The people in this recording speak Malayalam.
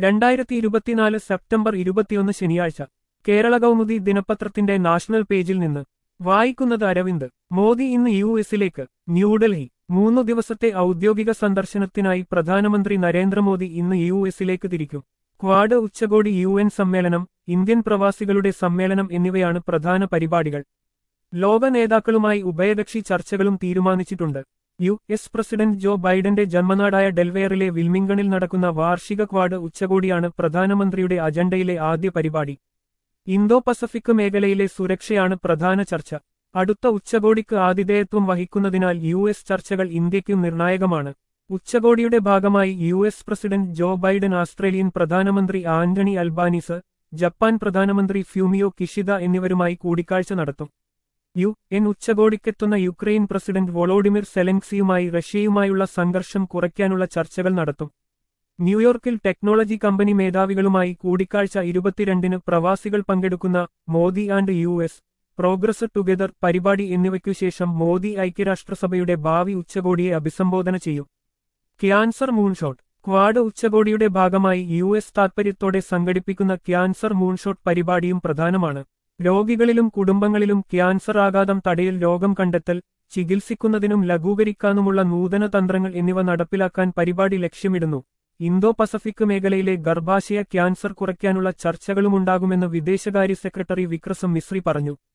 രണ്ടായിരത്തി ഇരുപത്തിനാല് സെപ്റ്റംബർ ഇരുപത്തിയൊന്ന് ശനിയാഴ്ച കേരള കൗമുദി ദിനപത്രത്തിന്റെ നാഷണൽ പേജിൽ നിന്ന് വായിക്കുന്നത് അരവിന്ദ് മോദി ഇന്ന് യു എസിലേക്ക് ന്യൂഡൽഹി മൂന്നു ദിവസത്തെ ഔദ്യോഗിക സന്ദർശനത്തിനായി പ്രധാനമന്ത്രി നരേന്ദ്രമോദി ഇന്ന് യു എസിലേക്ക് തിരിക്കും ക്വാഡ് ഉച്ചകോടി യു എൻ സമ്മേളനം ഇന്ത്യൻ പ്രവാസികളുടെ സമ്മേളനം എന്നിവയാണ് പ്രധാന പരിപാടികൾ ലോക നേതാക്കളുമായി ഉഭയകക്ഷി ചർച്ചകളും തീരുമാനിച്ചിട്ടുണ്ട് യു എസ് പ്രസിഡന്റ് ജോ ബൈഡന്റെ ജന്മനാടായ ഡെൽവെയറിലെ വിൽമിംഗണിൽ നടക്കുന്ന വാർഷിക ക്വാഡ് ഉച്ചകോടിയാണ് പ്രധാനമന്ത്രിയുടെ അജണ്ടയിലെ ആദ്യ പരിപാടി ഇന്തോ പസഫിക് മേഖലയിലെ സുരക്ഷയാണ് പ്രധാന ചർച്ച അടുത്ത ഉച്ചകോടിക്ക് ആതിഥേയത്വം വഹിക്കുന്നതിനാൽ യു എസ് ചർച്ചകൾ ഇന്ത്യയ്ക്കും നിർണായകമാണ് ഉച്ചകോടിയുടെ ഭാഗമായി U S president Joe Biden Australian പ്രധാനമന്ത്രി ആന്റണി അൽബാനീസ് ജപ്പാൻ പ്രധാനമന്ത്രി ഫ്യൂമിയോ കിഷിദ എന്നിവരുമായി കൂടിക്കാഴ്ച നടത്തും യു എൻ ഉച്ചകോടിക്കെത്തുന്ന യുക്രൈൻ പ്രസിഡന്റ് വൊളോഡിമിർ സെലൻസിയുമായി റഷ്യയുമായുള്ള സംഘർഷം കുറയ്ക്കാനുള്ള ചർച്ചകൾ നടത്തും ന്യൂയോർക്കിൽ ടെക്നോളജി കമ്പനി മേധാവികളുമായി കൂടിക്കാഴ്ച ഇരുപത്തിരണ്ടിന് പ്രവാസികൾ പങ്കെടുക്കുന്ന Modi and U S progress together പരിപാടി എന്നിവയ്ക്കു ശേഷം മോദി ഐക്യരാഷ്ട്രസഭയുടെ ഭാവി ഉച്ചകോടിയെ അഭിസംബോധന ചെയ്യും ക്യാൻസർ മൂൺഷോട്ട് ക്വാഡ് ഉച്ചകോടിയുടെ ഭാഗമായി യു എസ് താൽപര്യത്തോടെ സംഘടിപ്പിക്കുന്ന ക്യാൻസർ മൂൺഷോട്ട് പരിപാടിയും പ്രധാനമാണ് രോഗികളിലും കുടുംബങ്ങളിലും ക്യാൻസർ ആഘാതം തടയൽ രോഗം കണ്ടെത്തൽ ചികിത്സിക്കുന്നതിനും ലഘൂകരിക്കാനുമുള്ള നൂതന തന്ത്രങ്ങൾ എന്നിവ നടപ്പിലാക്കാൻ പരിപാടി ലക്ഷ്യമിടുന്നു ഇന്തോ പസഫിക് മേഖലയിലെ ഗർഭാശയ ക്യാൻസർ കുറയ്ക്കാനുള്ള ചർച്ചകളുമുണ്ടാകുമെന്ന് വിദേശകാര്യ സെക്രട്ടറി വിക്രസം മിശ്രി പറഞ്ഞു